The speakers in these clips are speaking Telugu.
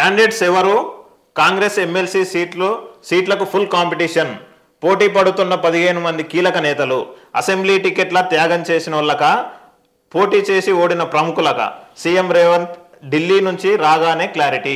క్యాండిడేట్స్ ఎవరు కాంగ్రెస్ ఎమ్మెల్సీ సీట్లు సీట్లకు ఫుల్ కాంపిటీషన్ పోటీ పడుతున్న పదిహేను మంది కీలక నేతలు అసెంబ్లీ టికెట్ల త్యాగం చేసిన వాళ్ళక పోటీ చేసి ఓడిన ప్రముఖులక సీఎం రేవంత్ ఢిల్లీ నుంచి రాగానే క్లారిటీ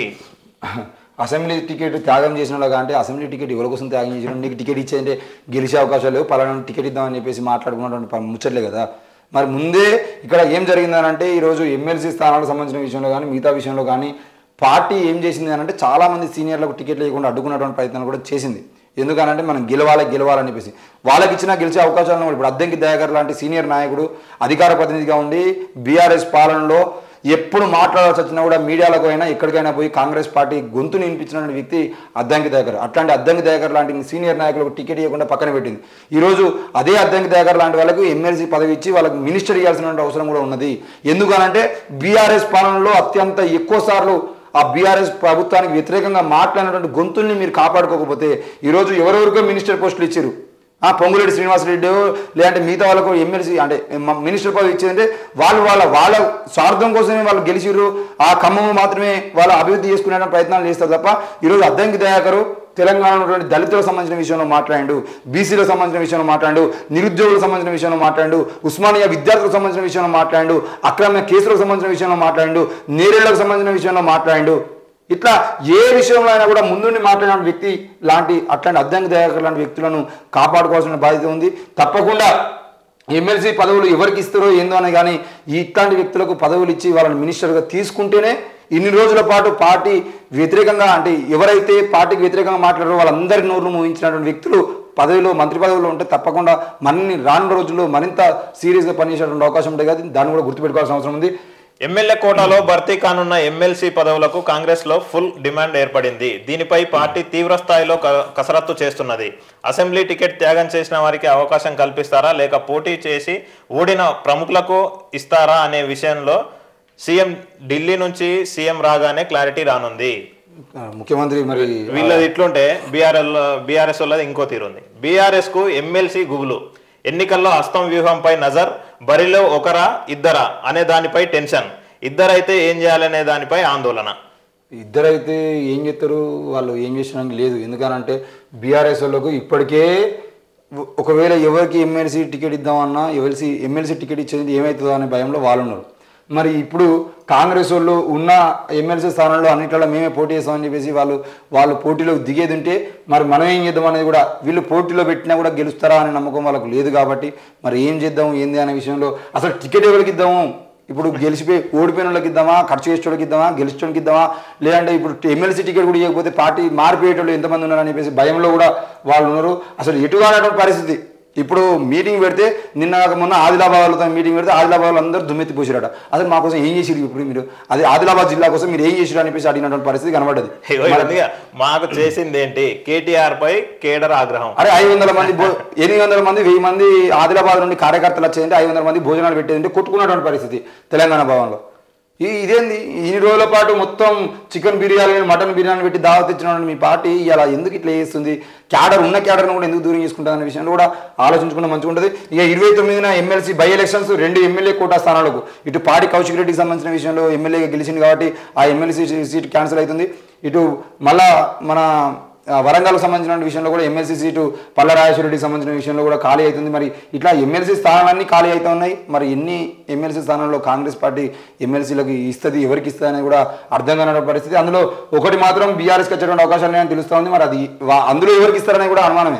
అసెంబ్లీ టికెట్ త్యాగం చేసిన వాళ్ళగా అంటే అసెంబ్లీ టికెట్ ఎవరి కోసం త్యాగం చేసిన నీకు టికెట్ ఇచ్చేయంటే గెలిచే అవకాశాలు లేవు పలానా టికెట్ ఇద్దామని చెప్పేసి మాట్లాడుకున్నటువంటి ప- ముచ్చట్లే కదా మరి ముందే ఇక్కడ ఏం జరిగిందని అంటే ఈరోజు ఎమ్మెల్సీ స్థానాలకు సంబంధించిన విషయంలో కానీ మిగతా విషయంలో కానీ పార్టీ ఏం చేసింది అని అంటే చాలామంది సీనియర్లకు టికెట్లు లేకుండా అడ్డుకున్నటువంటి ప్రయత్నాలు కూడా చేసింది ఎందుకనంటే మనం గెలవాలి గెలవాలని చెప్పేసి వాళ్ళకి ఇచ్చిన గెలిచే అవకాశాలను కూడా ఇప్పుడు అద్దెంకి దయాకర్ లాంటి సీనియర్ నాయకుడు అధికార ప్రతినిధిగా ఉండి బీఆర్ఎస్ పాలనలో ఎప్పుడు మాట్లాడాల్సి వచ్చినా కూడా మీడియాలకు అయినా ఎక్కడికైనా పోయి కాంగ్రెస్ పార్టీ గొంతుని వినిపించిన వ్యక్తి అద్దంకి దయాకర్ అట్లాంటి అద్దంకి దయాకర్ లాంటి సీనియర్ నాయకులకు టికెట్ ఇవ్వకుండా పక్కన పెట్టింది ఈరోజు అదే అద్దంకి దయాకర్ లాంటి వాళ్ళకు ఎమ్మెల్సీ పదవి ఇచ్చి వాళ్ళకి మినిస్టర్ ఇవ్వాల్సిన అవసరం కూడా ఉన్నది ఎందుకనంటే బీఆర్ఎస్ పాలనలో అత్యంత ఎక్కువ సార్లు ఆ బీఆర్ఎస్ ప్రభుత్వానికి వ్యతిరేకంగా మాట్లాడినటువంటి గొంతుల్ని మీరు కాపాడుకోకపోతే ఈరోజు ఎవరెవరికో మినిస్టర్ పోస్టులు ఇచ్చారు ఆ పొంగులేటి శ్రీనివాసరెడ్డి లేదంటే మిగతా వాళ్ళకు ఎమ్మెల్సీ అంటే మ- మినిస్టర్ పదవి ఇచ్చేదంటే వాళ్ళు వాళ్ళ వాళ్ళ స్వార్థం కోసమే వాళ్ళు గెలిచిర్రు ఆ ఖమ్మం మాత్రమే వాళ్ళు అభివృద్ధి చేసుకునే ప్రయత్నాలు చేస్తారు తప్ప ఈరోజు అద్దంకి దయాకరు తెలంగాణలో ఉన్నటువంటి దళితులకు సంబంధించిన విషయంలో మాట్లాడు బీసీలకు సంబంధించిన విషయంలో మాట్లాడు నిరుద్యోగులకు సంబంధించిన విషయంలో మాట్లాడు ఉస్మానియా విద్యార్థులకు సంబంధించిన విషయంలో మాట్లాడు అక్రమ కేసులకు సంబంధించిన విషయంలో మాట్లాడు నేరేళ్లకు సంబంధించిన విషయంలో మాట్లాడు ఇట్లా ఏ విషయంలో అయినా కూడా ముందుండి మాట్లాడిన వ్యక్తి లాంటి అట్లాంటి అద్దంకి దయాకర్ లాంటి వ్యక్తులను కాపాడుకోవాల్సిన బాధ్యత ఉంది తప్పకుండా ఎమ్మెల్సీ పదవులు ఎవరికి ఇస్తారో ఏందో అని కానీ ఇట్లాంటి వ్యక్తులకు పదవులు ఇచ్చి వాళ్ళని మినిస్టర్గా తీసుకుంటేనే ఇన్ని రోజుల పాటు పార్టీ వ్యతిరేకంగా అంటే ఎవరైతే పార్టీకి వ్యతిరేకంగా మాట్లాడారో వాళ్ళందరి నోరు మూయించినటువంటి వ్యక్తులు పదవిలో మంత్రి పదవిలో ఉంటే తప్పకుండా మనని రానున్న రోజుల్లో మరింత సీరియస్గా పనిచేసేటువంటి అవకాశం ఉంటుంది కదా దాన్ని కూడా గుర్తుపెట్టుకోవాల్సిన అవసరం ఉంది ఎమ్మెల్యే కోటాలో భర్తీ కానున్న ఎమ్మెల్సీ పదవులకు కాంగ్రెస్ లో ఫుల్ డిమాండ్ ఏర్పడింది దీనిపై పార్టీ తీవ్ర స్థాయిలో క- కసరత్తు చేస్తున్నది అసెంబ్లీ టికెట్ త్యాగం చేసిన వారికి అవకాశం కల్పిస్తారా లేక పోటీ చేసి ఓడిన ప్రముఖులకు ఇస్తారా అనే విషయంలో సీఎం ఢిల్లీ నుంచి సీఎం రాగానే క్లారిటీ రానుంది ఆ, ముఖ్యమంత్రి మరి వీళ్ళది ఇట్లుంటే బీఆర్ఎల్ బీఆర్ఎస్ వాళ్ళది ఇంకో తీరుంది బీఆర్ఎస్ కు ఎమ్మెల్సీ గుగులు ఎన్నికల్లో హస్తం వ్యూహంపై నజర్ బరిలో ఒకరా ఇద్దరా అనే దానిపై టెన్షన్ ఇద్దరైతే ఏం చేయాలనే దానిపై ఆందోళన ఇద్దరైతే ఏం చేస్తారు వాళ్ళు ఏం చేసడానికి లేదు ఎందుకనంటే బీఆర్ఎస్ వాళ్ళకు ఇప్పటికే ఒ- ఒకవేళ ఎవరికి ఎమ్మెల్సీ టికెట్ ఇద్దామన్నా ఎమ్మెల్సీ ఎమ్మెల్సీ టికెట్ ఇచ్చేది ఏమవుతుందో అనే భయంలో వాళ్ళు ఉన్నారు మరి ఇప్పుడు కాంగ్రెస్ వాళ్ళు ఉన్న ఎమ్మెల్సీ స్థానంలో అన్నిట్లలో మేమే పోటీ చేస్తామని చెప్పేసి వాళ్ళు వాళ్ళు పోటీలో దిగేది ఉంటే మరి మనం ఏం చేద్దాం అనేది కూడా వీళ్ళు పోటీలో పెట్టినా కూడా గెలుస్తారా అనే నమ్మకం వాళ్ళకు లేదు కాబట్టి మరి ఏం చేద్దాం ఏంది అనే విషయంలో అసలు టికెట్ ఎవరికి ఇద్దాము ఇప్పుడు గెలిచిపోయి ఓడిపోయిన వాళ్ళకి ఇద్దామా ఖర్చు చేసేవాళ్ళకి ఇద్దామా గెలిచేవాడికి ఇద్దామా లేదంటే ఇప్పుడు ఎమ్మెల్సీ టికెట్ కూడా ఇవ్వకపోతే పార్టీ మారిపోయేటోళ్ళు ఎంతమంది ఉన్నారని చెప్పేసి భయంలో కూడా వాళ్ళు ఉన్నారు అసలు ఎటుగానటువంటి పరిస్థితి ఇప్పుడు మీటింగ్ పెడితే నిన్న కాక మొన్న ఆదిలాబాద్ వాళ్ళతో మీటింగ్ పెడితే ఆదిలాబాద్ వాళ్ళు అందరూ దుమ్మెత్తి పోసిరట అసలు మా కోసం ఏం చేసిరు ఇప్పుడు మీరు అదే ఆదిలాబాద్ జిల్లా కోసం మీరు ఏం చేసిరు అని చెప్పేసి అడిగినటువంటి పరిస్థితి కనబడ్డది ఇగో ఇది ఉందిగా, మాకు చేసింది ఏంటి కేటీఆర్ పై కేడర్ ఆగ్రహం అరే ఐదు వందల మంది భో- ఎనిమిది వందల మంది వెయ్యి మంది ఆదిలాబాద్ నుండి కార్యకర్తలు వచ్చేదంటే ఐదు వందల మంది భోజనాలు పెట్టేదంటే కొట్టుకున్నటువంటి పరిస్థితి తెలంగాణ భవన్లో ఈ ఇదేంది ఇన్ని రోజుల పాటు మొత్తం చికెన్ బిర్యానీ మటన్ బిర్యానీ పెట్టి దావత్ ఇచ్చిన మీ పార్టీ ఇలా ఎందుకు ఇట్లా చేస్తుంది క్యాడర్ ఉన్న క్యాడర్ను కూడా ఎందుకు దూరం చేసుకుంటుంది అనే విషయంలో కూడా ఆలోచించుకుంటే మంచిగా ఉంటుంది ఇక ఇరవై తొమ్మిదిన ఎమ్మెల్సీ బై ఎలక్షన్స్ రెండు ఎమ్మెల్యే కోటా స్థానాలకు ఇటు పాడి కౌశిక్ రెడ్డికి సంబంధించిన విషయంలో ఎమ్మెల్యేగా గెలిచింది కాబట్టి ఆ ఎమ్మెల్సీ సీట్ క్యాన్సిల్ అవుతుంది ఇటు మళ్ళా మన ఆ, వరంగల్కి సంబంధించిన విషయంలో కూడా ఎమ్మెల్సీ సీటు పల్ల రాజేశ్వరరెడ్డికి సంబంధించిన విషయంలో కూడా ఖాళీ అవుతుంది మరి ఇట్లా ఎమ్మెల్సీ స్థానాలన్నీ ఖాళీ అవుతా ఉన్నాయి మరి ఎన్ని ఎమ్మెల్సీ స్థానాల్లో కాంగ్రెస్ పార్టీ ఎమ్మెల్సీలకు ఇస్తుంది ఎవరికి ఇస్తుంది అనేది కూడా అర్థం కాని పరిస్థితి అందులో ఒకటి మాత్రం బీఆర్ఎస్కి వచ్చేటువంటి అవకాశాలు ఉన్నాయని తెలుస్తూ ఉంది మరి అది వా- అందులో ఎవరికి ఇస్తారనేది కూడా అనుమానమే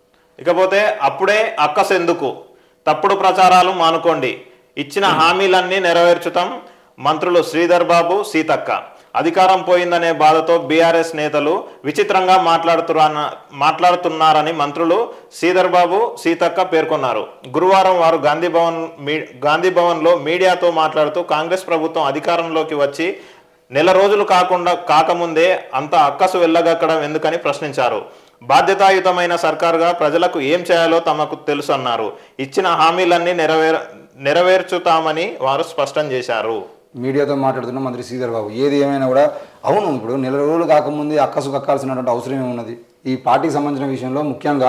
ఇకపోతే అప్పుడే అక్కసెందుకు తప్పుడు ప్రచారాలు మానుకోండి ఇచ్చిన హామీలన్నీ నెరవేర్చుతాం మంత్రులు శ్రీధర్ బాబు సీతక్క అధికారం పోయిందనే బాధతో బీఆర్ఎస్ నేతలు విచిత్రంగా మాట్లాడుతున్నా మాట్లాడుతున్నారని మంత్రులు శ్రీధర్ బాబు సీతక్క పేర్కొన్నారు గురువారం వారు గాంధీ భవన్ మీ గాంధీ భవన్లో మీడియాతో మాట్లాడుతూ కాంగ్రెస్ ప్రభుత్వం అధికారంలోకి వచ్చి నెల రోజులు కాకుండా కాకముందే అంత అక్కసు వెళ్ళగక్కడం ఎందుకని ప్రశ్నించారు బాధ్యతాయుతమైన సర్కారుగా ప్రజలకు ఏం చేయాలో తమకు తెలుసు అన్నారు ఇచ్చిన హామీలన్నీ నెరవేర నెరవేర్చుతామని వారు స్పష్టం చేశారు మీడియాతో మాట్లాడుతున్న మంత్రి శ్రీధర్ బాబు ఏది ఏమైనా కూడా అవును ఇప్పుడు నెల రోజులు కాకముందే అక్కసు కక్కాల్సినటువంటి అవసరం ఏమున్నది ఈ పార్టీకి సంబంధించిన విషయంలో ముఖ్యంగా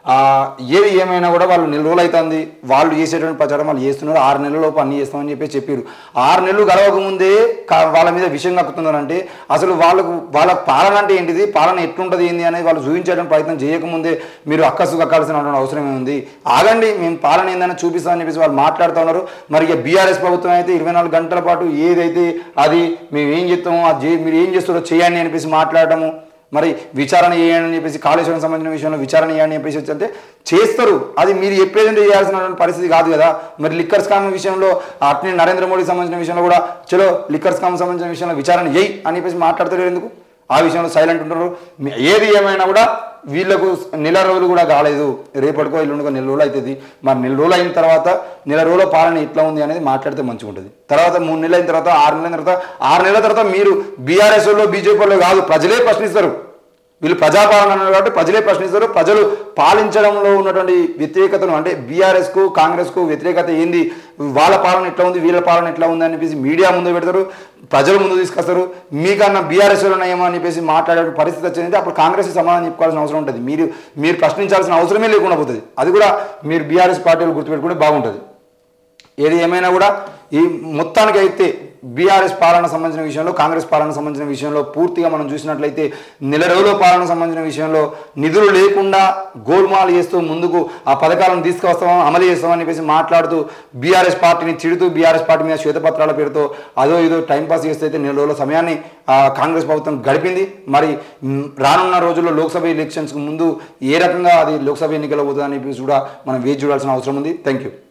ఆ, ఏది ఏమైనా కూడా వాళ్ళు నెల రోజులు అవుతుంది వాళ్ళు చేసేటువంటి ప్రచారం వాళ్ళు చేస్తున్నారు ఆరు నెలల లోపు అన్ని చేస్తామని చెప్పి చెప్పారు ఆరు నెలలు గడవక ముందే కా- వాళ్ళ మీద విషయం కక్కుతున్నారంటే అసలు వాళ్ళకు వాళ్ళ పాలన అంటే ఏంటిది పాలన ఎట్లుంటుంది ఏంది అనేది వాళ్ళు చూపించడానికి ప్రయత్నం చేయకముందే మీరు అక్కసు కక్కాల్సిన అవసరం ఏముంది ఆగండి మేము పాలన ఏందని చూపిస్తామని చెప్పేసి వాళ్ళు మాట్లాడుతూ ఉన్నారు మరి ఇక బీఆర్ఎస్ ప్రభుత్వం అయితే ఇరవై నాలుగు గంటల పాటు ఏదైతే అది మేము ఏం చేస్తామో అది చే- మీరు ఏం చేస్తారో చేయండి అని చెప్పేసి మాట్లాడటము మరి విచారణ చేయండి అని చెప్పేసి కాళేశ్వరం సంబంధించిన విషయంలో విచారణ చేయండి అని చెప్పేసి అంటే చేస్తారు అది మీరు చెప్పేదంటే చేయాల్సిన పరిస్థితి కాదు కదా మరి లిక్కర్ స్కామ్ విషయంలో అట్నే నరేంద్ర మోడీకి సంబంధించిన విషయంలో కూడా చలో లిక్కర్ స్కామ్ సంబంధించిన విషయంలో విచారణ చేయి అని చెప్పేసి మాట్లాడతారు ఎందుకు ఆ విషయంలో సైలెంట్ ఉంటారు మీ- ఏది ఏమైనా కూడా వీళ్ళకు నెల రోజులు కూడా కాలేదు రేపటికో ఎల్లుండికో నెల రోజులు అవుతుంది మరి నెల రోజులు అయిన తర్వాత నెల రోజుల పాలన ఎట్లా ఉంది అనేది మాట్లాడితే మంచిగా ఉంటుంది తర్వాత మూడు నెలలు అయిన తర్వాత ఆరు నెలల తర్వాత ఆరు నెలల తర్వాత మీరు బీఆర్ఎస్ లో బీజేపీలో కాదు ప్రజలే ప్రశ్నిస్తారు వీళ్ళు ప్రజాపాలన అన్నారు కాబట్టి ప్రజలే ప్రశ్నిస్తారు ప్రజలు పాలించడంలో ఉన్నటువంటి వ్యతిరేకతను అంటే బీఆర్ఎస్కు కాంగ్రెస్కు వ్యతిరేకత ఏంది వాళ్ళ పాలన ఎట్లా ఉంది వీళ్ళ పాలన ఎట్లా ఉంది అని చెప్పేసి మీడియా ముందు పెడతారు ప్రజలు ముందు తీసుకొస్తారు మీకన్నా బీఆర్ఎస్ ఏమో అని చెప్పేసి మాట్లాడే పరిస్థితి వచ్చింది అప్పుడు కాంగ్రెస్ సమాధానం చెప్పుకోవాల్సిన అవసరం ఉంటుంది మీరు మీరు ప్రశ్నించాల్సిన అవసరమే లేకుండా పోతుంది అది కూడా మీరు బీఆర్ఎస్ పార్టీలు గుర్తుపెట్టుకుంటే బాగుంటుంది ఏది ఏమైనా కూడా ఈ మొత్తానికి అయితే బీఆర్ఎస్ పాలన సంబంధించిన విషయంలో కాంగ్రెస్ పాలన సంబంధించిన విషయంలో పూర్తిగా మనం చూసినట్లయితే నెల రోజుల పాలన సంబంధించిన విషయంలో నిధులు లేకుండా గోల్మాల్ చేస్తూ ముందుకు ఆ పథకాలను తీసుకొస్తామని అమలు చేస్తామని చెప్పేసి మాట్లాడుతూ బీఆర్ఎస్ పార్టీని తిడుతూ బీఆర్ఎస్ పార్టీ మీద శ్వేతపత్రాల పేరుతో అదో ఇదో టైంపాస్ చేస్తే అయితే నెల రోజుల సమయాన్ని ఆ, కాంగ్రెస్ ప్రభుత్వం గడిపింది మరి మ్, రానున్న రోజుల్లో లోక్సభ ఎలక్షన్స్కి ముందు ఏ రకంగా అది లోక్సభ ఎన్నికలు అవుతుందని చెప్పేసి కూడా మనం వేచి చూడాల్సిన అవసరం ఉంది థ్యాంక్ యూ